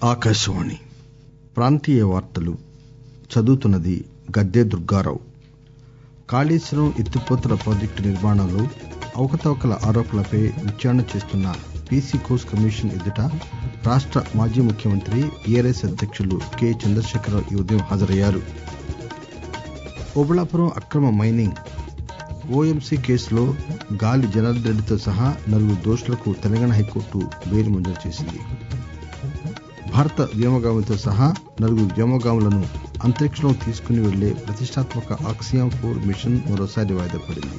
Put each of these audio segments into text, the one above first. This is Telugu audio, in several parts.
ఆకాశవాణి ప్రాంతీయ వార్తలు చదువుతున్నది గద్దె దుర్గారావు కాళేశ్వరం ఎత్తిపోతల ప్రాజెక్టు నిర్మాణంలో అవకతవకల ఆరోపణలపై విచారణ చేస్తున్న పీసీ కోర్స్ కమిషన్ ఎదుట రాష్ట మాజీ ముఖ్యమంత్రి బీఆర్ఎస్ అధ్యక్షులు కె చంద్రశేఖరరావు ఈ ఉదయం హాజరయ్యారు ఓబుళాపురం అక్రమ మైనింగ్ ఓఎంసీ కేసులో గాలి జనార్దన్ రెడ్డితో సహా నలుగురు దోషులకు తెలంగాణ హైకోర్టు బెయిల్ మంజూరు చేసింది భారత వ్యోమగామితో సహా నలుగురు వ్యోమగాములను అంతరిక్షంలోకి తీసుకుని వెళ్లే ప్రతిష్టాత్మక ఆక్సియామ్ ఫోర్ మిషన్ మరోసారి వాయిదా పడింది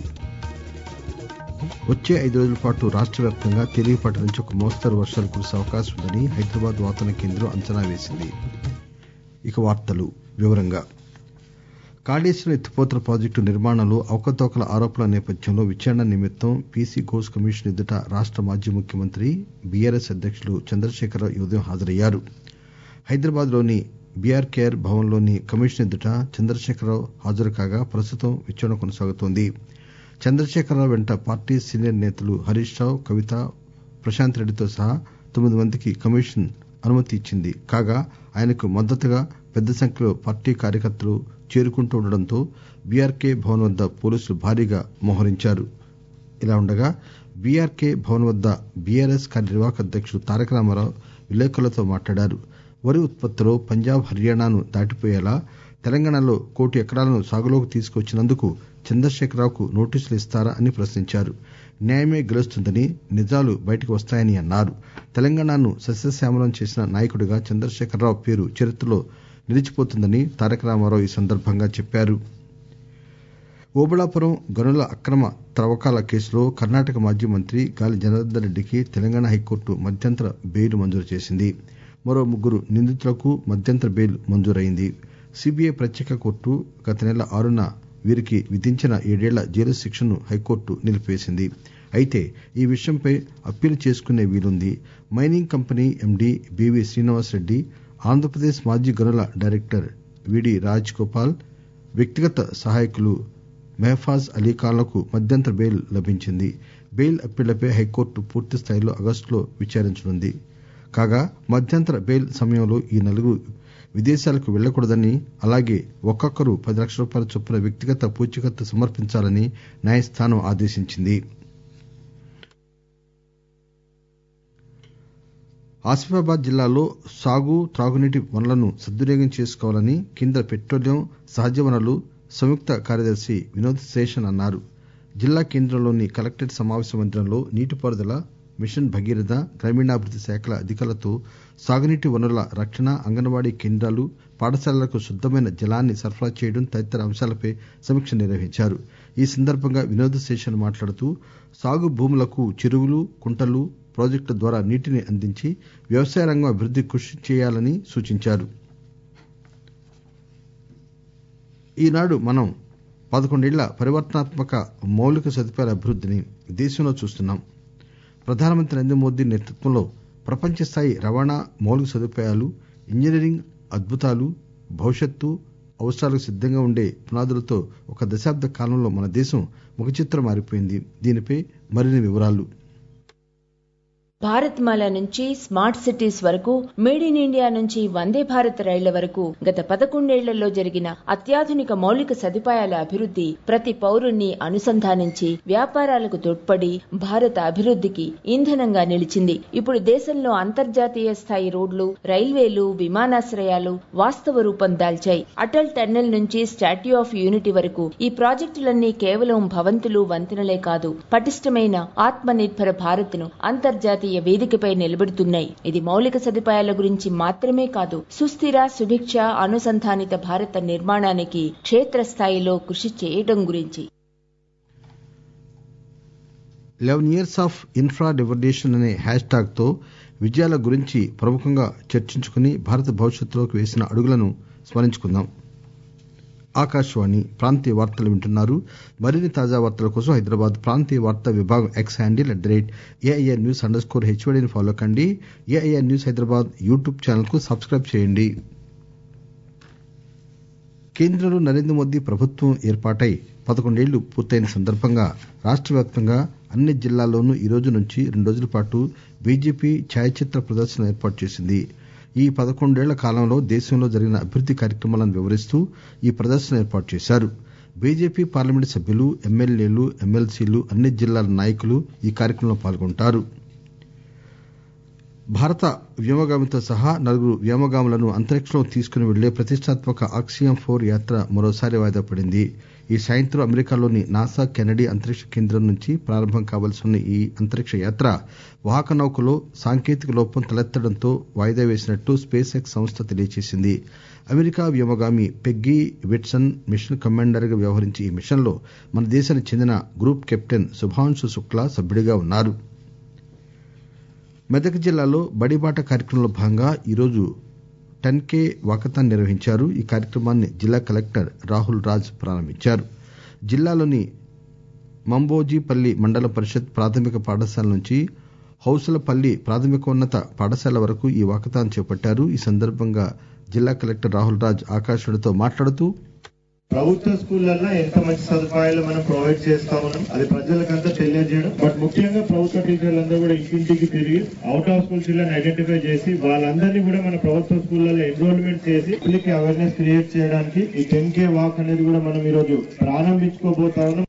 వచ్చే ఐదు రోజుల పాటు రాష్ట వ్యాప్తంగా తేలికపాటి నుంచి ఒక మోస్తరు వర్షాలు కురిసే అవకాశం ఉందని హైదరాబాద్ వాతావరణ కేంద్రం అంచనా వేసింది ఇక వార్తలు వివరంగా కాళేశ్వరం ఎత్తిపోతల ప్రాజెక్టు నిర్మాణంలో అవకతవకల ఆరోపణల నేపథ్యంలో విచారణ నిమిత్తం పీసీ ఘోష్ కమిషన్ ఎదుట రాష్ట మాజీ ముఖ్యమంత్రి బీఆర్ఎస్ అధ్యక్షులు చంద్రశేఖరరావు ఈ ఉదయం హాజరయ్యారు హైదరాబాద్ లోని బీఆర్కేఆర్ భవన్ లోని కమిషన్ ఎదుట చంద్రశేఖరరావు హాజరు కాగా ప్రస్తుతం విచారణ కొనసాగుతోంది చంద్రశేఖరరావు వెంట పార్టీ సీనియర్ నేతలు హరీష్ రావు కవిత ప్రశాంత్ రెడ్డితో సహా తొమ్మిది మందికి కమిషన్ అనుమతి ఇచ్చింది కాగా ఆయనకు మద్దతుగా పెద్ద సంఖ్యలో పార్టీ కార్యకర్తలు చేరుకుంటుండటంతో బీఆర్కే భవన్ వద్ద పోలీసులు భారీగా మోహరించారు ఇలా ఉండగా బీఆర్కే భవన్ వద్ద బీఆర్ఎస్ కార్యనిర్వాహక అధ్యక్షుడు తారక రామారావు విలేకరులతో మాట్లాడారు వరి ఉత్పత్తిలో పంజాబ్ హర్యానాను దాటిపోయేలా తెలంగాణలో కోటి ఎకరాలను సాగులోకి తీసుకువచ్చినందుకు చంద్రశేఖరరావుకు నోటీసులు ఇస్తారా అని ప్రశ్నించారు న్యాయమే గెలుస్తుందని నిజాలు బయటకు వస్తాయని అన్నారు తెలంగాణను సస్యశ్యామలం చేసిన నాయకుడిగా చంద్రశేఖరరావు పేరు చరిత్రలో నిలిచిపోతుందని తారక రామారావు ఈ సందర్భంగా చెప్పారు ఓబుళాపురం గనుల అక్రమ త్రవ్వకాల కేసులో కర్ణాటక మాజీ మంత్రి గాలి జనార్దన్ రెడ్డికి తెలంగాణ హైకోర్టు మధ్యంతర బెయిల్ మంజూరు చేసింది మరో ముగ్గురు నిందితులకు మధ్యంతర బెయిల్ మంజూరైంది సీబీఐ ప్రత్యేక కోర్టు గత నెల ఆరున వీరికి విధించిన ఏడేళ్ల జైలు శిక్షను హైకోర్టు నిలిపివేసింది అయితే ఈ విషయంపై అప్పీలు చేసుకునే వీలుంది mining company MD B V Srinivasa Reddy Andhra Pradesh మాజీ గనుల డైరెక్టర్ విడి రాజ్ గోపాల్ వ్యక్తిగత సహాయకులు మెహఫాజ్ అలీఖాన్లకు మధ్యంతర బెయిల్ లభించింది బెయిల్ అప్పీళ్లపై హైకోర్టు పూర్తిస్థాయిలో ఆగస్టులో విచారించనుంది కాగా మధ్యంతర బెయిల్ సమయంలో ఈ నలుగురు విదేశాలకు వెళ్లకూడదని అలాగే ఒక్కొక్కరు పది లక్షల రూపాయల చొప్పున వ్యక్తిగత పూచీకత్తు సమర్పించాలని న్యాయస్థానం ఆదేశించింది ఆసిఫాబాద్ జిల్లాలో సాగు త్రాగునీటి వనరులను సద్వినియోగం చేసుకోవాలని కేంద్ర పెట్రోలియం సహజ వనరులు సంయుక్త కార్యదర్శి వినోద్ శేషన్ అన్నారు జిల్లా కేంద్రంలోని కలెక్టరేట్ సమావేశ మందిరంలో నీటిపారుదల మిషన్ భగీరథ గ్రామీణాభివృద్ది శాఖల అధికారులతో సాగునీటి వనరుల రక్షణ అంగన్వాడీ కేంద్రాలు పాఠశాలలకు శుద్దమైన జలాన్ని సరఫరా చేయడం తదితర అంశాలపై సమీక్ష నిర్వహించారు ఈ సందర్భంగా వినోద్ శేషన్ మాట్లాడుతూ సాగు భూములకు చెరువులు కుంటలు ప్రాజెక్టుల ద్వారా నీటిని అందించి వ్యవసాయ రంగం అభివృద్దికి కృషి చేయాలని సూచించారు ఈనాడు మనం పదకొండేళ్ల పరివర్తనాత్మక మౌలిక సదుపాయాల అభివృద్దిని దేశంలో చూస్తున్నాం ప్రధానమంత్రి నరేంద్ర మోదీ నేతృత్వంలో ప్రపంచ స్థాయి రవాణా మౌలిక సదుపాయాలు ఇంజనీరింగ్ అద్భుతాలు భవిష్యత్తు అవసరాలకు సిద్దంగా ఉండే పునాదులతో ఒక దశాబ్ద కాలంలో మన దేశం ముఖచిత్రం మారిపోయింది దీనిపై మరిన్ని వివరాలు భారత్ మాల నుంచి స్మార్ట్ సిటీస్ వరకు మేడ్ ఇన్ ఇండియా నుంచి వందే భారత్ రైళ్ల వరకు గత పదకొండేళ్లలో జరిగిన అత్యాధునిక మౌలిక సదుపాయాల అభివృద్ధి ప్రతి పౌరుణ్ణి అనుసంధానించి వ్యాపారాలకు తోడ్పడి భారత అభివృద్ధికి ఇంధనంగా నిలిచింది ఇప్పుడు దేశంలో అంతర్జాతీయ స్థాయి రోడ్లు రైల్వేలు విమానాశ్రయాలు వాస్తవ రూపం దాల్చాయి అటల్ టన్నెల్ నుంచి స్టాట్యూ ఆఫ్ యూనిటీ వరకు ఈ ప్రాజెక్టులన్నీ కేవలం భవంతులు వంతెనలే కాదు పటిష్టమైన ఆత్మ నిర్భర భారత్ ను అంతర్జాతీయ అంతర్జాతీయ వేదికపై నిలబెడుతున్నాయి ఇది మౌలిక సదుపాయాల గురించి మాత్రమే కాదు సుస్థిర సుభిక్ష అనుసంధానిత భారత నిర్మాణానికి క్షేత్రస్థాయిలో కృషి చేయడం గురించి eleven years of infra revolution అనే హ్యాష్ ట్యాగ్ తో విజయాల గురించి ప్రముఖంగా చర్చించుకుని భారత భవిష్యత్తులోకి వేసిన అడుగులను స్మరించుకుందాం ఆకాశవాణి ప్రాంతీయ వార్తలు వింటున్నారు మరిన్ని తాజా వార్తల కోసం హైదరాబాద్ ప్రాంతీయ వార్తా విభాగం X handle at the rate AIR news underscore హెచ్వడిని ఫాలో కండి AIR news Hyderabad YouTube channel కు సబ్స్క్రైబ్ చేయండి కేంద్రంలో నరేంద్ర మోదీ ప్రభుత్వం ఏర్పాటై పదకొండేళ్లు పూర్తయిన సందర్భంగా రాష్ట వ్యాప్తంగా అన్ని జిల్లాల్లోనూ ఈ రోజు నుంచి రెండు రోజుల పాటు బీజేపీ ఛాయాచిత్ర ప్రదర్శన ఏర్పాటు చేసింది ఈ పదకొండేళ్ల కాలంలో దేశంలో జరిగిన అభివృద్ది కార్యక్రమాలను వివరిస్తూ ఈ ప్రదర్శన ఏర్పాటు చేశారు బీజేపీ పార్లమెంటు సభ్యులు ఎమ్మెల్యేలు ఎమ్మెల్సీలు అన్ని జిల్లాల నాయకులు ఈ కార్యక్రమంలో పాల్గొంటారు భారత వ్యోమగామితో సహా నలుగురు వ్యోమగాములను అంతరిక్షంలోకి తీసుకుని వెళ్లే ప్రతిష్టాత్మక ఆక్సియం ఫోర్ యాత్ర మరోసారి వాయిదా పడింది ఈ సాయంత్రం అమెరికాలోని నాసా కెనడీ అంతరిక్ష కేంద్రం నుంచి ప్రారంభం కావాల్సి ఉన్న ఈ అంతరిక్ష యాత్ర వాహక నౌకలో సాంకేతిక లోపం తలెత్తడంతో వాయిదా వేసినట్లు స్పేస్ ఎక్స్ సంస్థ తెలియజేసింది అమెరికా వ్యోమగామి పెగ్గీ విట్సన్ మిషన్ కమాండర్ గా వ్యవహరించే ఈ మిషన్ లో మన దేశానికి చెందిన గ్రూప్ కెప్టెన్ శుభాంశు శుక్లా సభ్యుడిగా ఉన్నారు మెదక్ జిల్లాలో బడిబాట కార్యక్రమంలో భాగంగా ఈరోజు టెన్ కే వాకథాన్ నిర్వహించారు ఈ కార్యక్రమాన్ని జిల్లా కలెక్టర్ రాహుల్ రాజ్ ప్రారంభించారు జిల్లాలోని మంబోజీపల్లి మండల పరిషత్ ప్రాథమిక పాఠశాల నుంచి హౌసలపల్లి ప్రాథమికోన్నత పాఠశాల వరకు ఈ వాకథాన్ చేపట్టారు ఈ సందర్భంగా జిల్లా కలెక్టర్ రాహుల్ రాజ్ ఆకాశవాణితో మాట్లాడుతూ ప్రభుత్వ స్కూళ్ళల్లో ఎంత మంచి సదుపాయాలు మనం ప్రొవైడ్ చేస్తా ఉన్నాం అది ప్రజలకంతా తెలియజేయడం బట్ ముఖ్యంగా ప్రభుత్వ టీచర్లందరూ కూడా ఇంటింటికి తిరిగి out of school children identify చేసి వాళ్ళందరినీ కూడా మన ప్రభుత్వ స్కూళ్ళలో ఎన్రోల్మెంట్ చేసి పిల్లలకి అవేర్నెస్ క్రియేట్ చేయడానికి ఈ టెన్ కే వాక్ అనేది కూడా మనం ఈ రోజు ప్రారంభించుకోబోతా ఉన్నాం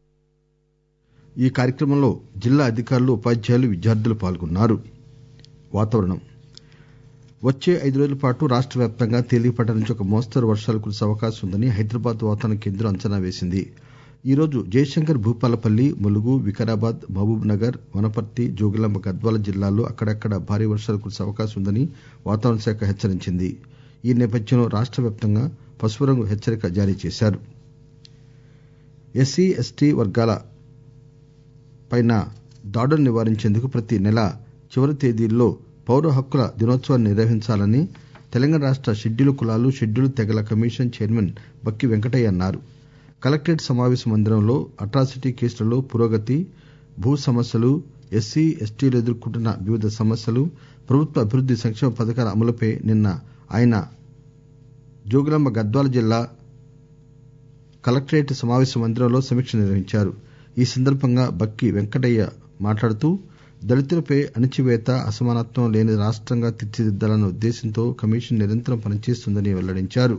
ఈ కార్యక్రమంలో జిల్లా అధికారులు ఉపాధ్యాయులు విద్యార్థులు పాల్గొన్నారు వాతావరణం వచ్చే ఐదు రోజుల పాటు రాష్ట వ్యాప్తంగా తేలికపాటి నుంచి ఒక మోస్తరు వర్షాలు కురిసే అవకాశం ఉందని హైదరాబాద్ వాతావరణ కేంద్రం అంచనా వేసింది ఈరోజు జయశంకర్ భూపాలపల్లి ములుగు వికారాబాద్ మహబూబ్ నగర్ వనపర్తి జోగులాంబ గద్వాల జిల్లాల్లో అక్కడక్కడ భారీ వర్షాలు కురిసే అవకాశం ఉందని వాతావరణ శాఖ హెచ్చరించింది ఈ నేపథ్యంలో రాష్ట వ్యాప్తంగా పసుపు రంగు హెచ్చరిక జారీ చేశారు ఎస్సీ ఎస్టీ వర్గాల పైన దాడులు నివారించేందుకు ప్రతి నెల చివరి తేదీల్లో పౌర హక్కుల దినోత్సవాన్ని నిర్వహించాలని తెలంగాణ రాష్ట షెడ్యూల్ కులాలు షెడ్యూల్ తెగల కమిషన్ చైర్మన్ బక్కి వెంకటయ్య అన్నారు కలెక్టరేట్ సమావేశ మందిరంలో అట్రాసిటీ కేసులలో పురోగతి భూ సమస్యలు ఎస్సీ ఎస్టీలు ఎదుర్కొంటున్న వివిధ సమస్యలు ప్రభుత్వ అభివృద్ది సంక్షేమ పథకాల అమలుపై నిన్న ఆయన జోగులాంబ గద్వాల జిల్లా కలెక్టరేట్ సమావేశ మందిరంలో సమీక్ష నిర్వహించారు ఈ సందర్భంగా బక్కి వెంకటయ్య మాట్లాడుతూ దళితులపై అణచివేత అసమానత్వం లేని రాష్టంగా తీర్చిదిద్దాలన్న ఉద్దేశంతో కమిషన్ నిరంతరం పనిచేస్తుందని వెల్లడించారు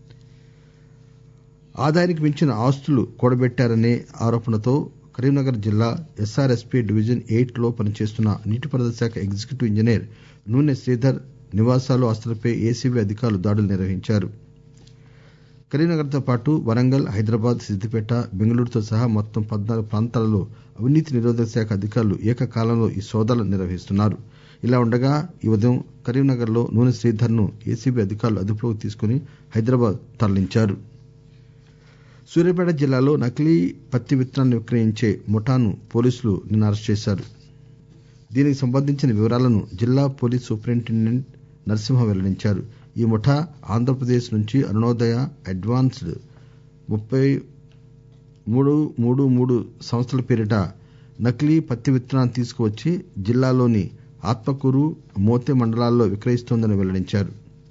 ఆదాయానికి మించిన ఆస్తులు కూడబెట్టారనే ఆరోపణతో కరీంనగర్ జిల్లా ఎస్ఆర్ఎస్పీ డివిజన్ ఎయిట్ లో పనిచేస్తున్న నీటిపారుదల శాఖ ఎగ్జిక్యూటివ్ ఇంజనీర్ నూనె శ్రీధర్ నివాసాలు ఆస్తులపై ఏసీబీ అధికారులు దాడులు నిర్వహించారు కరీంనగర్ తో పాటు వరంగల్ హైదరాబాద్ సిద్దిపేట బెంగళూరుతో సహా మొత్తం పద్నాలుగు ప్రాంతాలలో అవినీతి నిరోధక శాఖ అధికారులు ఏకకాలంలో ఈ సోదాలు నిర్వహిస్తున్నారు ఇలా ఉండగా ఈ ఉదయం కరీంనగర్ లో నూనె శ్రీధర్ ను ఏసీబీ అధికారులు అదుపులోకి తీసుకుని హైదరాబాద్ తరలించారు సూర్యాపేట జిల్లాలో నకిలీ పత్తి విత్తనాలను విక్రయించే ముఠాను పోలీసులు నిన్న అరెస్టు చేశారు దీనికి సంబంధించిన వివరాలను జిల్లా పోలీస్ సూపరింటెండెంట్ నరసింహ వెల్లడించారు ఈ ముఠా ఆంధ్రప్రదేశ్ నుంచి అరుణోదయ అడ్వాన్స్డ్ ముప్పై మూడు మూడు మూడు సంస్థల పేరిట నకిలీ పత్తి విత్తనాలు తీసుకువచ్చి జిల్లాలోని ఆత్మకూరు మోతే మండలాల్లో విక్రయిస్తోందని వెల్లడించారు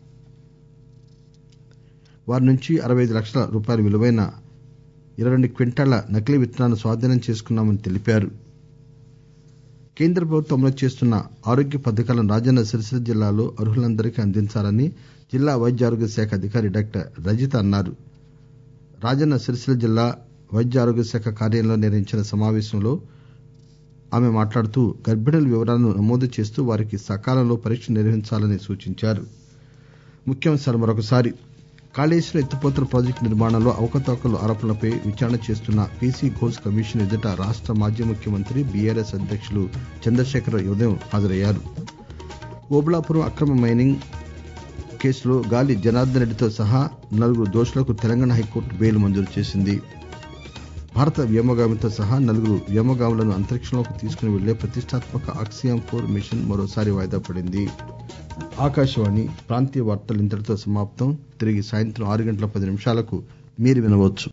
వారి నుంచి అరవై ఐదు లక్షల రూపాయల విలువైన ఇరవై రెండు క్వింటాళ్ల నకిలీ విత్తనాలను స్వాధీనం చేసుకున్నామని తెలిపారు కేంద్ర ప్రభుత్వం అమలు చేస్తున్న ఆరోగ్య పథకాలను రాజన్న సిరిసిల్ల జిల్లాలో అర్హులందరికీ అందించాలని జిల్లా వైద్య ఆరోగ్య శాఖ అధికారి డాక్టర్ రజిత అన్నారు రాజన్న సిరిసిల్ల జిల్లా వైద్య ఆరోగ్య శాఖ కార్యాలయంలో నిర్వహించిన సమావేశంలో ఆమె మాట్లాడుతూ గర్భిణుల వివరాలను నమోదు చేస్తూ వారికి సకాలంలో పరీక్ష నిర్వహించాలని సూచించారు ముఖ్యాంశాలు మరొకసారి కాళేశ్వరం ఎత్తిపోతల ప్రాజెక్టు నిర్మాణంలో అవకతవకల ఆరోపణలపై విచారణ చేస్తున్న పీసీ ఘోష్ కమిషన్ ఎదుట రాష్ట మాజీ ముఖ్యమంత్రి బీఆర్ఎస్ అధ్యక్షులు చంద్రశేఖర్ ఈ ఉదయం హాజరయ్యారు ఓబుళాపురం అక్రమ మైనింగ్ కేసులో గాలి జనార్దన్ రెడ్డితో సహా నలుగురు దోషులకు తెలంగాణ హైకోర్టు బెయిల్ మంజూరు చేసింది భారత వ్యోమగామితో సహా నలుగురు వ్యోమగాములను అంతరిక్షంలోకి తీసుకుని వెళ్లే ప్రతిష్టాత్మక ఆక్సియం ఫోర్ మిషన్ మరోసారి వాయిదా పడింది ఆకాశవాణి ప్రాంతీయ వార్తలు ఇంతటితో సమాప్తం తిరిగి సాయంత్రం ఆరు గంటల పది నిమిషాలకు మీరు వినవచ్చు